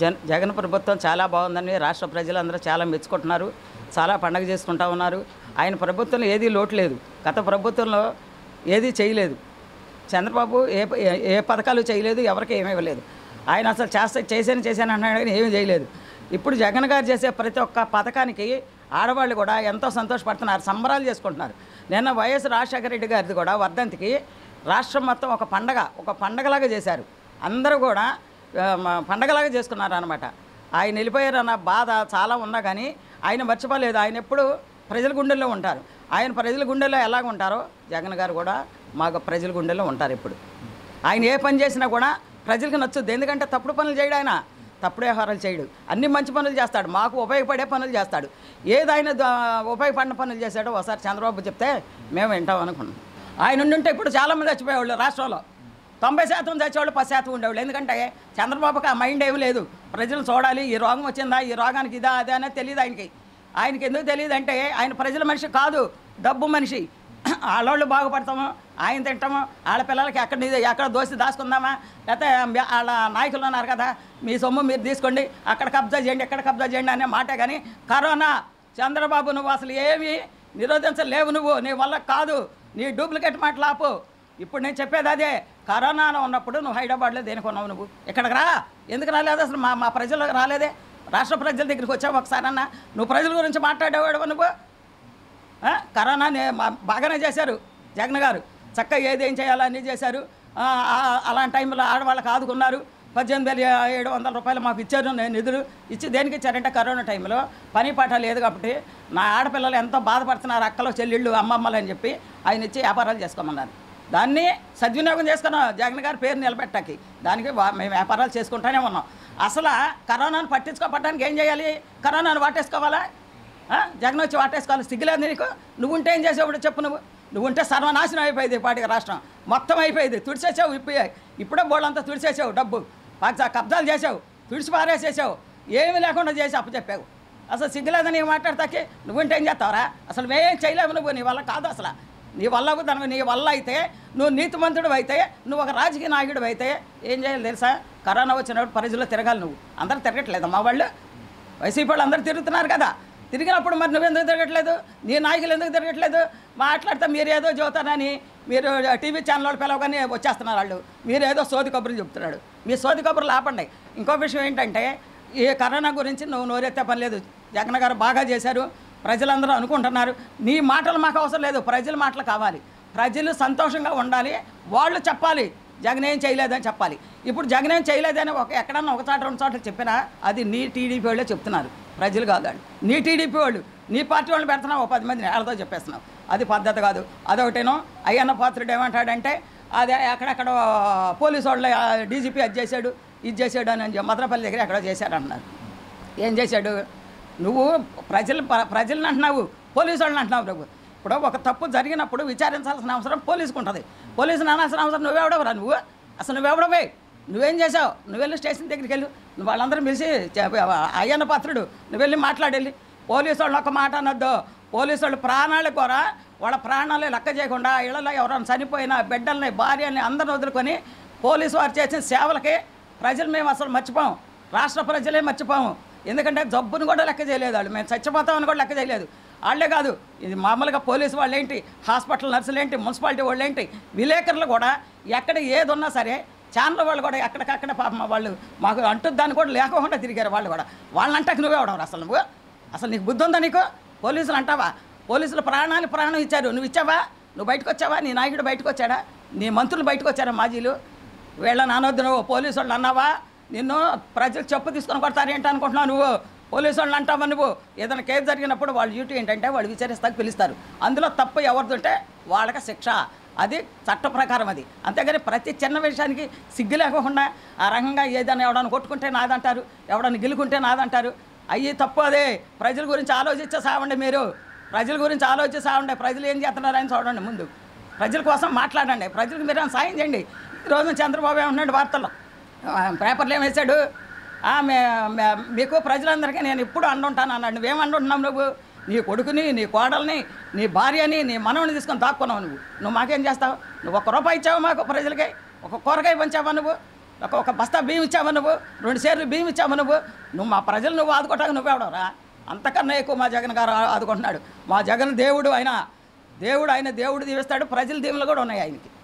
జన్ జగన్ ప్రభుత్వం చాలా బాగుందని రాష్ట్ర ప్రజలందరూ చాలా మెచ్చుకుంటున్నారు చాలా పండగ చేసుకుంటా ఉన్నారు ఆయన ప్రభుత్వంలో ఏదీ లోటు లేదు గత ప్రభుత్వంలో ఏదీ చేయలేదు చంద్రబాబు ఏ ఏ- ఏ పథకాలు చేయలేదు ఎవరికి ఏమీ ఇవ్వలేదు ఆయన అసలు చేస్తా చేశాను చేశాను అన్నాడు కానీ ఏమీ చేయలేదు ఇప్పుడు జగన్ గారు చేసే ప్రతి ఒక్క పథకానికి ఆడవాళ్ళు కూడా ఎంతో సంతోషపడుతున్నారు సంబరాలు చేసుకుంటున్నారు నిన్న వైఎస్ రాజశేఖర రెడ్డి గారిది కూడా వర్ధంతికి రాష్ట్రం మొత్తం ఒక పండగ ఒక పండగలాగా చేశారు అందరూ కూడా ఆ, మ- పండగలాగా చేసుకున్నారు అనమాట ఆయన వెళ్ళిపోయారన్న బాధ చాలా ఉన్నా కానీ ఆయన మర్చిపోలేదు ఆయన ఎప్పుడు ప్రజల గుండెల్లో ఉంటారు ఆయన ప్రజల గుండెల్లో ఎలాగ ఉంటారో జగన్ గారు కూడా మాకు ప్రజల గుండెల్లో ఉంటారు ఇప్పుడు ఆయన ఏ పని చేసినా కూడా ప్రజలకు నచ్చుద్ది ఎందుకంటే తప్పుడు పనులు చేయడు ఆయన తప్పుడు వ్యవహారాలు చేయడు అన్ని మంచి పనులు చేస్తాడు మాకు ఉపయోగపడే పనులు చేస్తాడు ఏది ఆయన ద- ఉపయోగపడిన పనులు చేశాడో ఒకసారి చంద్రబాబు చెప్తే మేము వింటాం అనుకున్నాం ఆయన ఉండుంటే ఇప్పుడు చాలామంది చచ్చిపోయేవాళ్ళు రాష్ట్రంలో తొంభై శాతం చచ్చేవాళ్ళు పది శాతం ఉండేవాళ్ళు ఎందుకంటే చంద్రబాబుకి ఆ మైండ్ ఏమి లేదు ప్రజలు చూడాలి ఈ రోగం వచ్చిందా ఈ రోగానికి ఇదా అదే అనేది తెలియదు ఆయనకి ఆయనకి ఎందుకు తెలియదు అంటే ఆయన ప్రజల మనిషి కాదు డబ్బు మనిషి వాళ్ళోళ్ళు బాగుపడతాము ఆయన తింటాము వాళ్ళ పిల్లలకి ఎక్కడ నీ- ఎక్కడ దోసి దాచుకుందామా లేకపోతే మీ- వాళ్ళ నాయకులు ఉన్నారు కదా మీ సొమ్ము మీరు తీసుకోండి అక్కడ కబ్జా చేయండి ఎక్కడ కబ్జా చేయండి అనే మాటే కానీ కరోనా చంద్రబాబు నువ్వు అసలు ఏమి నిరోధించలేవు నువ్వు నీ వల్ల కాదు నీ డూప్లికేట్ మాటలు ఆపు ఇప్పుడు నేను చెప్పేది అదే కరోనాలో ఉన్నప్పుడు నువ్వు హైదరాబాద్లో దేనికి ఉన్నావు నువ్వు ఇక్కడికి రా ఎందుకు రాలేదు అసలు మా మా ప్రజలకు రాలేదే రాష్ట్ర ప్రజల దగ్గరికి వచ్చావు ఒకసారి అన్న నువ్వు ప్రజల గురించి మాట్లాడేవాడు నువ్వు ఆ? కరోనా నే- మా- బాగానే చేశారు జగన్ గారు చక్కగా ఏదేం చేయాలో అన్నీ చేశారు ఆ, ఆ, అలాంటి టైంలో ఆడవాళ్ళకి ఆదుకున్నారు పద్దెనిమిది వేల ఏడు వందల రూపాయలు మాకు ఇచ్చారు నేను నిధులు ఇచ్చి దేనికి ఇచ్చారంటే కరోనా టైంలో పని పాట లేదు కాబట్టి నా ఆడపిల్లలు ఎంతో బాధపడుతున్నారు అక్కలు చెల్లెళ్ళు అమ్మమ్మలు అని చెప్పి ఆయన ఇచ్చి వ్యాపారాలు చేసుకోమన్నారు దాన్ని సద్వినియోగం చేసుకున్నాం జగన్ గారి పేరు నిలబెట్టకి దానికి వా- మేము వ్యాపారాలు చేసుకుంటూనే ఉన్నాం అసలు కరోనాను పట్టించుకోపడడానికి ఏం చేయాలి కరోనాను వాటేసుకోవాలా ఆ? జగన్ వచ్చి వాటేసుకోవాలి సిగ్గులేదు నీకు నువ్వు ఉంటే ఏం చేసావు చెప్పు నువ్వు నువ్వు ఉంటే సర్వనాశనం అయిపోయింది పాటికి రాష్ట్రం మొత్తం అయిపోయింది తుడిచేసావు ఇప్పు ఇప్పుడే బోళ్ళంతా తుడిచేసావు డబ్బు పాకి కబ్జాలు చేసావు తుడిచి పారేసేసావు ఏమీ లేకుండా చేసి అప్పు చెప్పావు అసలు సిగ్గులేదు నీకు మాట్లాడతాకి నువ్వు ఉంటే ఏం చేస్తావురా అసలు మేమేం చేయలేవు నువ్వు నీ వల్ల కాదు అసలు నీ వల్ల తనకు నీ వల్ల అయితే నువ్వు నీతిమంతుడు అయితే నువ్వు ఒక రాజకీయ నాయకుడు అయితే ఏం చేయాలి తెలుసా కరోనా వచ్చినప్పుడు ప్రజల్లో తిరగాలి నువ్వు అందరూ తిరగట్లేదు మా వాళ్ళు వైసీపీ వాళ్ళు అందరూ తిరుగుతున్నారు కదా తిరిగినప్పుడు మరి నువ్వు ఎందుకు తిరగట్లేదు నీ నాయకులు ఎందుకు తిరగట్లేదు మాట్లాడితే మీరు ఏదో చెబుతారని మీరు టీవీ ఛానల్ వాళ్ళు పిలవగానే వచ్చేస్తున్నారు వాళ్ళు మీరు ఏదో సోది కబుర్లు చెప్తున్నాడు మీ సోది కబుర్లు ఆపండి ఇంకో విషయం ఏంటంటే ఈ కరోనా గురించి నువ్వు నోరెత్తే పని లేదు జగన్ గారు బాగా చేశారు ప్రజలందరూ అనుకుంటున్నారు నీ మాటలు మాకు అవసరం లేదు ప్రజల మాటలు కావాలి ప్రజలు సంతోషంగా ఉండాలి వాళ్ళు చెప్పాలి జగన్ ఏం చేయలేదని చెప్పాలి ఇప్పుడు జగన్ ఏం చేయలేదని ఒక ఎక్కడన్నా ఒక చోట రెండు చోట్ల చెప్పినా అది నీ టీడీపీ వాళ్ళే చెప్తున్నారు ప్రజలు కాదండి నీ టీడీపీ వాళ్ళు నీ పార్టీ వాళ్ళు పెడుతున్నావు ఓ పది మందిని వాళ్ళతో చెప్పేస్తున్నావు అది పద్ధతి కాదు అదొకటేనో అయ్యన్న పాత్రుడు ఏమంటాడంటే అదే అక్కడెక్కడ పోలీసు వాళ్ళు డీజీపీ అది చేశాడు ఇది చేశాడు అని చెప్పి మదనపల్లి దగ్గర ఎక్కడో చేశాడు అంటున్నారు ఏం చేశాడు నువ్వు ప్రజలు ప్ర- ప్రజల్ని అంటున్నావు పోలీసు వాళ్ళని అంటున్నావు ప్రభు ఇప్పుడు ఒక తప్పు జరిగినప్పుడు విచారించాల్సిన అవసరం పోలీసుకు ఉంటుంది పోలీసుని అనాల్సిన అవసరం నువ్వెవడవరా నువ్వు అసలు నువ్వెవడవే నువ్వేం చేసావు నువ్వు వెళ్ళి స్టేషన్ దగ్గరికి వెళ్ళు నువ్వు వాళ్ళందరూ పిలిచి చె- అయ్యన్న పాత్రుడు నువ్వు వెళ్ళి మాట్లాడెళ్ళి పోలీసు వాళ్ళు ఒక మాట అనొద్దు పోలీసు వాళ్ళు ప్రాణాలు కూడా వాళ్ళ ప్రాణాలు లెక్క చేయకుండా ఇళ్లలో ఎవరైనా చనిపోయినా బిడ్డల్ని భార్యల్ని అందరిని వదులుకొని పోలీసు వారు చేసిన సేవలకి ప్రజలు మేము అసలు మర్చిపోము రాష్ట్ర ప్రజలే మర్చిపోము ఎందుకంటే జబ్బును కూడా లెక్క చేయలేదు వాళ్ళు మేము చచ్చిపోతామని కూడా లెక్క చేయలేదు వాళ్ళే కాదు ఇది మామూలుగా పోలీసు వాళ్ళు ఏంటి హాస్పిటల్ నర్సులు ఏంటి మున్సిపాలిటీ వాళ్ళు ఏంటి విలేకరులు కూడా ఎక్కడ ఏది ఉన్నా సరే ఛానల్ వాళ్ళు కూడా ఎక్కడికక్కడ పాపం వాళ్ళు మాకు అంటుద్దాన్ని కూడా లేకుండా తిరిగారు వాళ్ళు కూడా వాళ్ళని అంటాక నువ్వే అవడం అసలు నువ్వు అసలు నీకు బుద్ధి ఉందా నీకు పోలీసులు అంటావా పోలీసులు ప్రాణాలు ప్రాణం ఇచ్చారు నువ్వు ఇచ్చావా నువ్వు బయటకు వచ్చావా నీ నాయకుడు బయటకు వచ్చాడా నీ మంత్రులు బయటకు వచ్చారా మాజీలు వీళ్ళని అనొద్దు నువ్వు పోలీసు వాళ్ళు అన్నావా నిన్ను ప్రజలు చెప్పు తీసుకొని కొడతారు ఏంటి అనుకుంటున్నావు నువ్వు పోలీసు వాళ్ళు అంటావా నువ్వు ఏదైనా కేసు జరిగినప్పుడు వాళ్ళ డ్యూటీ ఏంటంటే వాళ్ళు విచారిస్తాకు పిలుస్తారు అందులో తప్పు ఎవరిదంటే వాళ్ళకి శిక్ష అది చట్ట ప్రకారం అది అంతేగాని ప్రతి చిన్న విషయానికి సిగ్గు లేకుండా ఆ రకంగా ఏదైనా ఎవడన్నా కొట్టుకుంటే నాదంటారు ఎవడన్నా గిలుకుంటే నాదంటారు అయ్యి తప్పు అదే ప్రజల గురించి ఆలోచించే సావండి మీరు ప్రజల గురించి ఆలోచించి సావండి ప్రజలు ఏం చేస్తున్నారని చూడండి ముందు ప్రజల కోసం మాట్లాడండి ప్రజలకు మీరు ఏమైనా సాయం చేయండి ఈరోజు చంద్రబాబు ఏమంటున్నాడు వార్తల్లో ఆ, పేపర్లు ఏం వేశాడు ఆ, మే మే- మీకు ప్రజలందరికీ నేను ఎప్పుడు అండుంటాను అన్నాడు నువ్వేం అండుంటున్నావు నువ్వు నీ కొడుకుని నీ కోడల్ని నీ భార్యని నీ మనవని తీసుకొని దాక్కున్నావు నువ్వు నువ్వు మాకేం చేస్తావు నువ్వు ఒక రూపాయి ఇచ్చావు మాకు ప్రజలకి ఒక కూరగాయ పంచావా నువ్వు ఒక ఒక బస్తా బియ్యం ఇచ్చావు నువ్వు రెండు షేర్లు బియ్యం ఇచ్చావు నువ్వు నువ్వు మా ప్రజలు నువ్వు ఆదుకోవటానికి నువ్వెవడరా అంతకన్నా ఎక్కువ మా జగన్ గారు ఆ- ఆదుకుంటున్నాడు మా జగన్ దేవుడు ఆయన దేవుడు ఆయన దేవుడు దీవిస్తాడు ప్రజల దీవెనలు కూడా ఉన్నాయి ఆయనకి